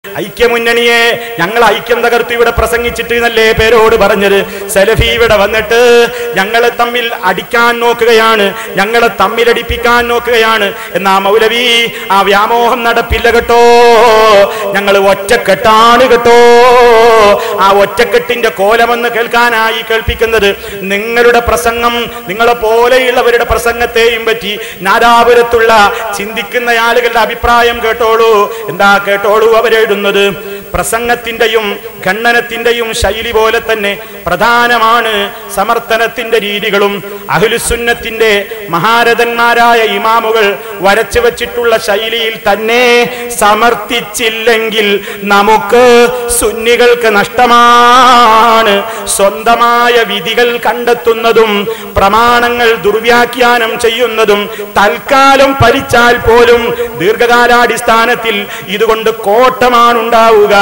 ഐക്യമുന്നണിയെ ഞങ്ങൾ ഐക്യം തകർത്ത് ഇവിടെ പ്രസംഗിച്ചിട്ട് എന്നല്ലേ പേരോട് പറഞ്ഞത് സെലഫി ഇവിടെ വന്നിട്ട് ഞങ്ങളെ തമ്മിൽ അടിക്കാൻ നോക്കുകയാണ് ഞങ്ങളെ തമ്മിലടിപ്പിക്കാൻ നോക്കുകയാണ് എന്നാ മൗലവി ആ വ്യാമോഹം നടപ്പില്ല കേട്ടോ ഞങ്ങൾ ഒറ്റക്കെട്ടാണ് കേട്ടോ ആ ഒറ്റക്കെട്ടിന്റെ കോലമെന്ന് കേൾക്കാനായി കേൾപ്പിക്കുന്നത് നിങ്ങളുടെ പ്രസംഗം നിങ്ങളെ പോലെയുള്ളവരുടെ പ്രസംഗത്തെയും പറ്റി നാദാപുരത്തുള്ള ചിന്തിക്കുന്ന ആളുകളുടെ അഭിപ്രായം കേട്ടോളൂ എന്താ കേട്ടോളൂ അവരെഴുതുന്നത് പ്രസംഗത്തിന്റെയും ഖണ്ഡനത്തിന്റെയും ശൈലി പോലെ തന്നെ പ്രധാനമാണ് സമർത്ഥനത്തിന്റെ രീതികളും അഹ്ലുസുന്നത്തിന്റെ മഹാരഥന്മാരായ ഇമാമുകൾ വരച്ചു വച്ചിട്ടുള്ള ശൈലിയിൽ തന്നെ സമർത്ഥിച്ചില്ലെങ്കിൽ നമുക്ക് സുന്നികൾക്ക് നഷ്ടമാണ് സ്വന്തമായ വിധികൾ കണ്ടെത്തുന്നതും പ്രമാണങ്ങൾ ദുർവ്യാഖ്യാനം ചെയ്യുന്നതും തൽക്കാലം പരിച്ചാൽ പോലും ദീർഘകാലാടിസ്ഥാനത്തിൽ ഇതുകൊണ്ട് കോട്ടമാണ് ഉണ്ടാവുക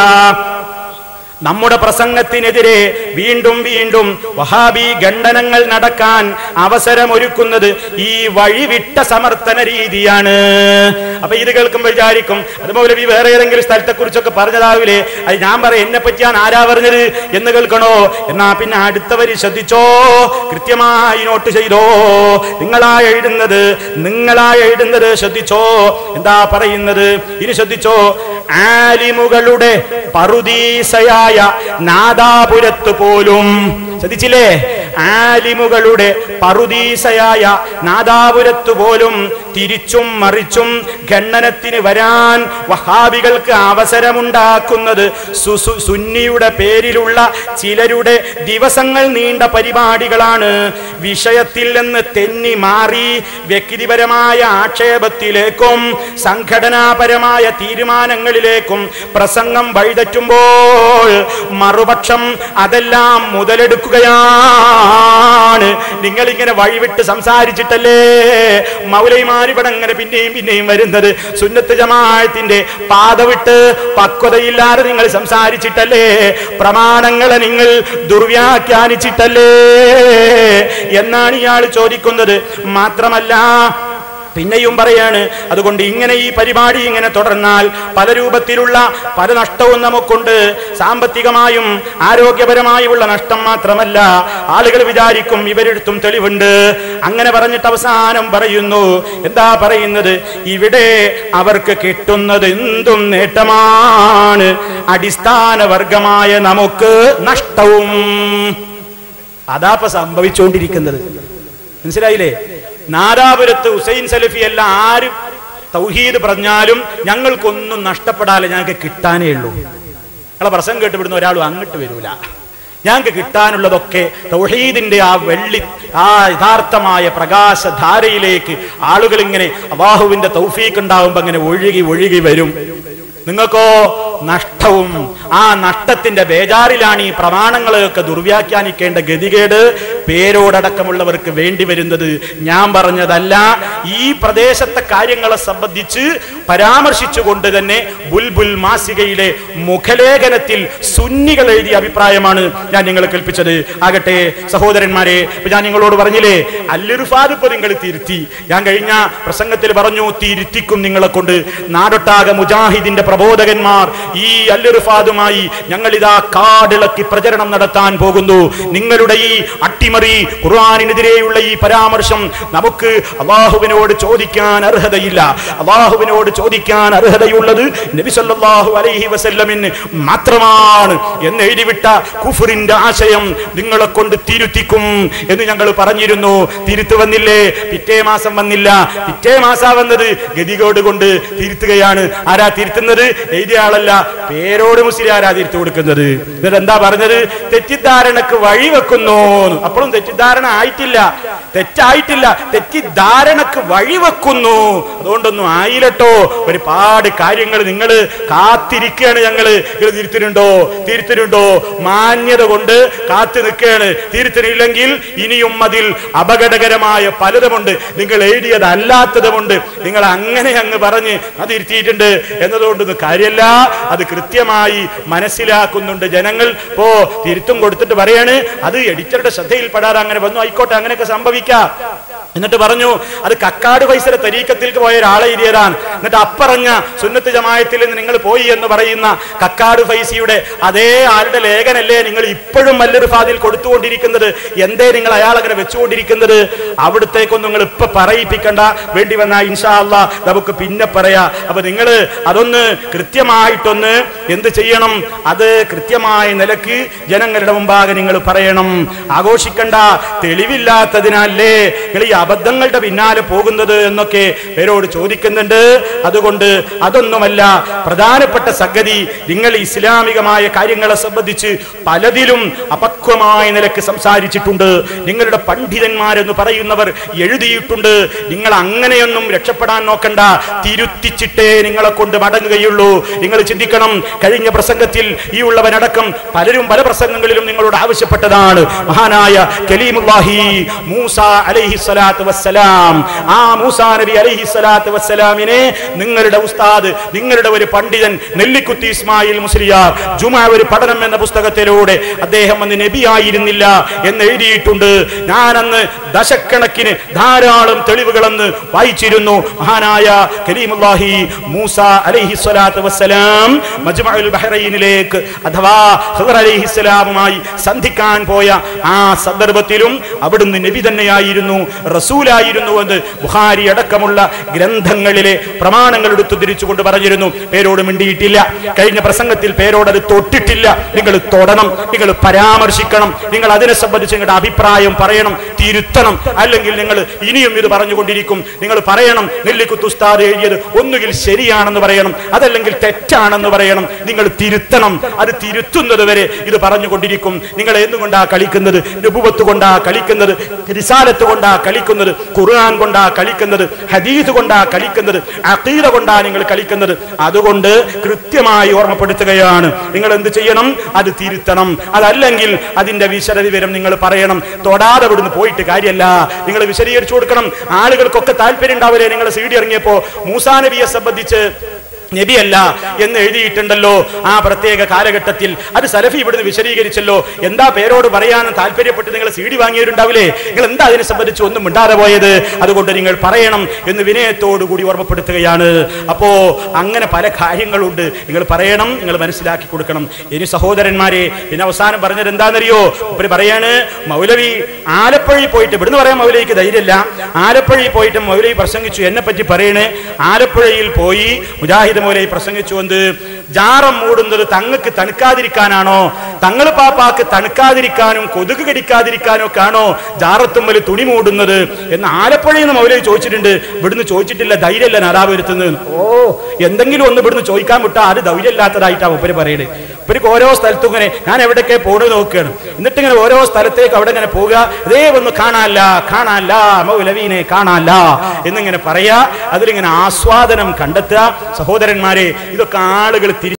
നമ്മുടെ പ്രസംഗത്തിനെതിരെ വീണ്ടും വീണ്ടും വഹാബി ഖണ്ഡനങ്ങൾ നടക്കാൻ അവസരമൊരുക്കുന്നത് ഈ വഴിവിട്ട സമർത്ഥന രീതിയാണ് അപ്പൊ ഇത് കേൾക്കുമ്പോൾ വിചാരിക്കും അതുപോലെ ഈ വേറെ ഏതെങ്കിലും സ്ഥലത്തെ കുറിച്ചൊക്കെ പറഞ്ഞതാവില്ലേ അത് ഞാൻ പറയാം എന്നെ പറ്റിയാണ് ആരാ പറഞ്ഞത് എന്ന് കേൾക്കണോ എന്നാ പിന്നെ അടുത്തവര് ശ്രദ്ധിച്ചോ കൃത്യമായി നോട്ട് ചെയ്തോ നിങ്ങളാ എഴുതുന്നത് നിങ്ങളാ എഴുതുന്നത് ശ്രദ്ധിച്ചോ എന്താ പറയുന്നത് ഇനി ശ്രദ്ധിച്ചോ ആലിമുകളുടെ പറുദീസയായ നാദാപുരത്ത് പോലും ശ്രദ്ധിച്ചില്ലേ ആലിമുകളുടെ പറുദീസയായ നാദാപുരത്ത് പോലും തിരിച്ചും മറിച്ചും ഖണ്ഡനത്തിന് വരാൻ വഹാബികൾക്ക് അവസരമുണ്ടാക്കുന്നത് സു- സു- സുന്നിയുടെ പേരിലുള്ള ചിലരുടെ ദിവസങ്ങൾ നീണ്ട പരിപാടികളാണ് വിഷയത്തിൽ നിന്ന് തെന്നി മാറി വ്യക്തിപരമായ ആക്ഷേപത്തിലേക്കും സംഘടനാപരമായ തീരുമാനങ്ങളിലേക്കും പ്രസംഗം വഴിതെറ്റുമ്പോൾ മറുപക്ഷം അതെല്ലാം മുതലെടുക്കുകയാണ് നിങ്ങൾ ഇങ്ങനെ വഴിവിട്ട് സംസാരിച്ചിട്ടല്ലേ മൗലൈമാർ ഇവിടെ അങ്ങനെ പിന്നെയും പിന്നെയും വരുന്നത് സുന്നത്ത് ജമാഅത്തിന്റെ പാത വിട്ട് പക്വതയില്ലാതെ നിങ്ങൾ സംസാരിച്ചിട്ടല്ലേ പ്രമാണങ്ങളെ നിങ്ങൾ ദുർവ്യാഖ്യാനിച്ചിട്ടല്ലേ എന്നാണ് ഇയാൾ ചോദിക്കുന്നത് മാത്രമല്ല പിന്നെയും പറയാണ് അതുകൊണ്ട് ഇങ്ങനെ ഈ പരിപാടി ഇങ്ങനെ തുടർന്നാൽ പല രൂപത്തിലുള്ള പല നഷ്ടവും നമുക്കുണ്ട് സാമ്പത്തികമായും ആരോഗ്യപരമായുമുള്ള നഷ്ടം മാത്രമല്ല ആളുകൾ വിചാരിക്കും ഇവരെടുത്തും തെളിവുണ്ട് അങ്ങനെ പറഞ്ഞിട്ട് അവസാനം പറയുന്നു എന്താ പറയുന്നത് ഇവിടെ അവർക്ക് കിട്ടുന്നത് എന്തും നേട്ടമാണ് അടിസ്ഥാന വർഗമായ നമുക്ക് നഷ്ടവും അതാപ്പ സംഭവിച്ചുകൊണ്ടിരിക്കുന്നത് മനസ്സിലായില്ലേ നാദാപുരത്ത് ഹുസൈൻ സലഫി അല്ല ആരും തൗഹീദ് പറഞ്ഞാലും ഞങ്ങൾക്കൊന്നും നഷ്ടപ്പെടാതെ ഞങ്ങൾക്ക് കിട്ടാനേ ഉള്ളൂ ഞങ്ങളെ പ്രസംഗം കേട്ടുവിടുന്ന ഒരാളും അങ്ങോട്ട് വരൂല ഞങ്ങൾക്ക് കിട്ടാനുള്ളതൊക്കെ തൗഹീദിന്റെ ആ വെള്ളി ആ യഥാർത്ഥമായ പ്രകാശധാരയിലേക്ക് ആളുകൾ ഇങ്ങനെ അള്ളാഹുവിന്റെ തൗഫീക്ക് ഉണ്ടാവുമ്പോ അങ്ങനെ ഒഴുകി ഒഴുകി വരും നിങ്ങൾക്കോ നഷ്ടവും ആ നഷ്ടത്തിന്റെ ബേജാറിലാണ് ഈ പ്രമാണങ്ങളെയൊക്കെ ദുർവ്യാഖ്യാനിക്കേണ്ട ഗതികേട് പേരോടക്കമുള്ളവർക്ക് വേണ്ടി വരുന്നത് ഞാൻ പറഞ്ഞതല്ല ഈ പ്രദേശത്തെ കാര്യങ്ങളെ സംബന്ധിച്ച് പരാമർശിച്ചുകൊണ്ട് തന്നെ ബുൽബുൽ മാസികയിലെ മുഖലേഖനത്തിൽ സുന്നികൾ എഴുതിയ അഭിപ്രായമാണ് ഞാൻ നിങ്ങളെ കേൾപ്പിച്ചത് ആകട്ടെ സഹോദരന്മാരെ ഇപ്പൊ ഞാൻ നിങ്ങളോട് പറഞ്ഞില്ലേ അല്ലുറുഫാദ് ഇപ്പൊ നിങ്ങൾ തിരുത്തി ഞാൻ കഴിഞ്ഞ പ്രസംഗത്തിൽ പറഞ്ഞു തിരുത്തിക്കും നിങ്ങളെ കൊണ്ട് നാടൊട്ടാകെ മുജാഹിദിന്റെ പ്രബോധകന്മാർ ഈ അല്ലുറുഫാദുമായി ഞങ്ങൾ ഇതാ കാടിളക്കി പ്രചരണം നടത്താൻ പോകുന്നു നിങ്ങളുടെ ഈ അട്ടിമറി ഖുർആാനിനെതിരെയുള്ള ഈ പരാമർശം നമുക്ക് അള്ളാഹുവിനോട് ചോദിക്കാൻ അർഹതയില്ല അള്ളാഹുവിനോട് ചോദിക്കാൻ അർഹതയുള്ളത് നബി സല്ലല്ലാഹു അലൈഹി വസല്ലമിന് മാത്രമാണ് എന്ന് എഴുതിവിട്ട കുഫറിന്റെ ആശയം നിങ്ങളെ കൊണ്ട് തിരുത്തിക്കും എന്ന് ഞങ്ങൾ പറഞ്ഞിരുന്നു തിരുത്തു വന്നില്ലേ പിറ്റേ മാസം വന്നില്ല പിറ്റേ മാസാ വന്നത് ഗതികോട് കൊണ്ട് തിരുത്തുകയാണ് ആരാ തിരുത്തുന്നത് എഴുതിയ ആളല്ല പേരോട് മുസ്ലിയാരാ തിരുത്തു കൊടുക്കുന്നത് എന്നിട്ട് എന്താ പറഞ്ഞത് തെറ്റിദ്ധാരണക്ക് വഴിവെക്കുന്നു അപ്പോഴും തെറ്റിദ്ധാരണ ആയിട്ടില്ല തെറ്റായിട്ടില്ല തെറ്റിദ്ധാരണക്ക് വഴിവെക്കുന്നു അതുകൊണ്ടൊന്നും ആയില്ലട്ടോ ഒരുപാട് കാര്യങ്ങൾ നിങ്ങൾ കാത്തിരിക്കുകയാണ് ഞങ്ങള് നിങ്ങൾ തിരുത്തിനുണ്ടോ തിരുത്തിനുണ്ടോ മാന്യത കൊണ്ട് കാത്തു നിൽക്കുകയാണ് തിരുത്തിനില്ലെങ്കിൽ ഇനിയും അതിൽ അപകടകരമായ പലതുമുണ്ട് നിങ്ങൾ എഴുതിയതല്ലാത്തതുമുണ്ട് നിങ്ങൾ അങ്ങനെ അങ്ങ് പറഞ്ഞ് അത് തിരുത്തിയിട്ടുണ്ട് എന്നതുകൊണ്ടൊന്നും കാര്യമല്ല അത് കൃത്യമായി മനസ്സിലാക്കുന്നുണ്ട് ജനങ്ങൾ ഇപ്പോ തിരുത്തും കൊടുത്തിട്ട് പറയാണ് അത് എഡിറ്ററുടെ ശ്രദ്ധയിൽപ്പെടാതെ അങ്ങനെ വന്നു ആയിക്കോട്ടെ അങ്ങനെയൊക്കെ സംഭവിക്കാം എന്നിട്ട് പറഞ്ഞു അത് കക്കാട് പൈസയുടെ തരീക്കത്തിലേക്ക് പോയ ഒരാളെ ഇരിയതാണ് എന്നിട്ട് അപ്പറഞ്ഞ സുന്നത്ത് ജമായത്തിൽ നിന്ന് നിങ്ങൾ പോയി എന്ന് പറയുന്ന കക്കാട് ഫൈസിയുടെ അതേ ആളുടെ ലേഖനല്ലേ നിങ്ങൾ ഇപ്പോഴും മല്ലൊരു ഫാദിൽ കൊടുത്തുകൊണ്ടിരിക്കുന്നത് എന്തേ നിങ്ങൾ അയാൾ അങ്ങനെ വെച്ചുകൊണ്ടിരിക്കുന്നത് അവിടത്തേക്കൊന്നും നിങ്ങൾ ഇപ്പൊ പറയിപ്പിക്കണ്ട വേണ്ടി വന്നാ ഇൻഷാ അല്ലാ നമുക്ക് പിന്നെ പറയാ അപ്പൊ നിങ്ങൾ അതൊന്ന് കൃത്യമായിട്ടൊന്ന് എന്ത് ചെയ്യണം അത് കൃത്യമായ നിലക്ക് ജനങ്ങളുടെ മുമ്പാകെ നിങ്ങൾ പറയണം ആഘോഷിക്കണ്ട തെളിവില്ലാത്തതിനാലേ നിങ്ങൾ ഈ അബദ്ധങ്ങളുടെ പിന്നാലെ പോകുന്നത് എന്നൊക്കെ പേരോട് ചോദിക്കുന്നുണ്ട് അതുകൊണ്ട് അതൊന്നുമല്ല പ്രധാനപ്പെട്ട സംഗതി നിങ്ങൾ ഇസ്ലാമികമായ കാര്യങ്ങളെ സംബന്ധിച്ച് പലതിലും അപക്വമായ നിലക്ക് സംസാരിച്ചിട്ടുണ്ട് നിങ്ങളുടെ പണ്ഡിതന്മാരെന്ന് പറയുന്നവർ എഴുതിയിട്ടുണ്ട് നിങ്ങൾ അങ്ങനെയൊന്നും രക്ഷപ്പെടാൻ നോക്കണ്ട തിരുത്തിച്ചിട്ടേ നിങ്ങളെ കൊണ്ട് മടങ്ങുകയുള്ളൂ നിങ്ങൾ ചിന്തിക്കണം കഴിഞ്ഞ പ്രസംഗത്തിൽ ഈ ഉള്ളവനടക്കം പലരും പല പ്രസംഗങ്ങളിലും നിങ്ങളോട് ആവശ്യപ്പെട്ടതാണ് മഹാനായ കലീമുല്ലാഹി മൂസ അലൈഹി സ്വലാത്തു വസ്സലാം ആ മൂസാ നബി അലൈഹി സ്വലാത്തു വസ്സലാമിനെ നിങ്ങളുടെ ഉസ്താദ് നിങ്ങളുടെ ഒരു പണ്ഡിതൻ നെല്ലിക്കുത്തി ഇസ്മായിൽ മുസ്ലിയാർ ജുമാ ഒരു പഠനം എന്ന പുസ്തകത്തിലൂടെ അദ്ദേഹം അന്ന് നബിയായിരുന്നില്ല എന്ന് എഴുതിയിട്ടുണ്ട് ഞാൻ അന്ന് ദശക്കണക്കിന് ധാരാളം തെളിവുകളെന്ന് വായിച്ചിരുന്നു മഹാനായ കരീമുല്ലാഹി മൂസ അലൈഹി സ്വലാത്തു വസ്സലാം മജ്മഉൽ ബഹ്റൈനിലേക്ക് അഥവാ ഖദർ അലൈഹിസ്സലാമുമായി സന്ധിക്കാൻ പോയ ആ സന്ദർഭത്തിലും അവിടുന്ന് നബി തന്നെയായിരുന്നു റസൂലായിരുന്നു എന്ന് ബുഹാരി അടക്കമുള്ള ഗ്രന്ഥങ്ങളിലെ പ്രമാണങ്ങൾ എടുത്തു തിരിച്ചുകൊണ്ട് പറഞ്ഞിരുന്നു പേരോട് മിണ്ടിയിട്ടില്ല കഴിഞ്ഞ പ്രസംഗത്തിൽ പേരോട് അത് തൊട്ടിട്ടില്ല നിങ്ങൾ തൊടണം നിങ്ങൾ പരാമർശിക്കണം നിങ്ങൾ അതിനെ സംബന്ധിച്ച് നിങ്ങളുടെ അഭിപ്രായം പറയണം തിരുത്തണം അല്ലെങ്കിൽ നിങ്ങൾ ഇനിയും ഇത് പറഞ്ഞുകൊണ്ടിരിക്കും നിങ്ങൾ പറയണം നെല്ലിക്കുത്ത് ഉസ്താദ് എഴുതിയത് ഒന്നുകിൽ ശരിയാണെന്ന് പറയണം അതല്ലെങ്കിൽ തെറ്റാണെന്ന് പറയണം നിങ്ങൾ തിരുത്തണം അത് തിരുത്തുന്നത് വരെ ഇത് പറഞ്ഞുകൊണ്ടിരിക്കും നിങ്ങൾ എന്തുകൊണ്ടാ കളിക്കുന്നത് നുപുവത്ത് കൊണ്ടാ കളിക്കുന്നത് റിസാലത്ത് കൊണ്ടാ കളിക്കുന്നത് ഖുർആൻ കൊണ്ടാ കളിക്കുന്നത് ഹദീദ് കൊണ്ടാ കളിക്കുന്നത് അഖീദ കൊണ്ടാ നിങ്ങൾ കളിക്കുന്നത് അതുകൊണ്ട് കൃത്യമായി ഓർമ്മപ്പെടുത്തുകയാണ് നിങ്ങൾ എന്ത് ചെയ്യണം അത് തിരുത്തണം അതല്ലെങ്കിൽ അതിന്റെ വിശദവിവരം നിങ്ങൾ പറയണം തൊടാതെ ഇവിടുന്ന് പോയിട്ട് കാര്യമല്ല നിങ്ങൾ വിശദീകരിച്ചു കൊടുക്കണം ആളുകൾക്കൊക്കെ താല്പര്യം ഉണ്ടാവില്ലേ നിങ്ങൾ സി ഡി ഇറങ്ങിയപ്പോ മൂസാ നബിയെ സംബന്ധിച്ച് നബിയല്ല എന്ന് എഴുതിയിട്ടുണ്ടല്ലോ ആ പ്രത്യേക കാലഘട്ടത്തിൽ അത് സലഫി ഇവിടുന്ന് വിശദീകരിച്ചല്ലോ എന്താ പേരോട് പറയാനും താല്പര്യപ്പെട്ട് നിങ്ങൾ സി ഡി വാങ്ങിയവരുണ്ടാവില്ലേ നിങ്ങൾ എന്താ അതിനെ സംബന്ധിച്ച് ഒന്നും മിണ്ടാതെ പോയത് അതുകൊണ്ട് നിങ്ങൾ പറയണം എന്ന് വിനയത്തോടു കൂടി ഓർമ്മപ്പെടുത്തുകയാണ് അപ്പോ അങ്ങനെ പല കാര്യങ്ങളുണ്ട് നിങ്ങൾ പറയണം നിങ്ങൾ മനസ്സിലാക്കി കൊടുക്കണം ഇനി സഹോദരന്മാരെ പിന്നെ അവസാനം പറഞ്ഞത് എന്താണെന്നറിയോ ഇവര് പറയാണ് മൗലവി ആലപ്പുഴയിൽ പോയിട്ട് ഇവിടുന്ന് പറയാൻ മൗലവിക്ക് ധൈര്യമില്ല ആലപ്പുഴയിൽ പോയിട്ട് മൗലവി പ്രസംഗിച്ചു എന്നെ പറ്റി പറയണേ ആലപ്പുഴയിൽ പോയി മുജാഹിദ് മൗലവി പ്രസംഗിച്ചു എന്ത് ജാറം മൂടുന്നത് തങ്ങൾക്ക് തണുക്കാതിരിക്കാനാണോ തങ്ങൾ പാപ്പാക്ക് തണുക്കാതിരിക്കാനും കൊതുക് കടിക്കാതിരിക്കാനും ഒക്കെ ആണോ ജാറത്തുമ്മൽ തുണി മൂടുന്നത് എന്ന് ആലപ്പുഴയിൽ നിന്ന് മൗലവി ചോദിച്ചിട്ടുണ്ട് ഇവിടുന്ന് ചോദിച്ചിട്ടില്ല ധൈര്യമല്ല നാദാ വരുത്തുന്നത് ഓ എന്തെങ്കിലും ഒന്ന് ഇവിടുന്ന് ചോദിക്കാൻ വിട്ടാ അത് ധൈര്യമില്ലാത്തതായിട്ടാണ് ഉപ്പര് പറയുന്നത് ഇവർക്ക് ഓരോ സ്ഥലത്തും ഇങ്ങനെ ഞാൻ എവിടേക്ക് പോണത് നോക്കുകയാണ് എന്നിട്ട് ഇങ്ങനെ ഓരോ സ്ഥലത്തേക്ക് അവിടെ ഇങ്ങനെ പോവുക ഇതേ ഒന്ന് കാണാല്ല കാണാല്ല മൗലവീനെ കാണാല്ല എന്നിങ്ങനെ പറയാ അതിലിങ്ങനെ ആസ്വാദനം കണ്ടെത്തുക സഹോദരന്മാരെ ഇതൊക്കെ ആളുകൾ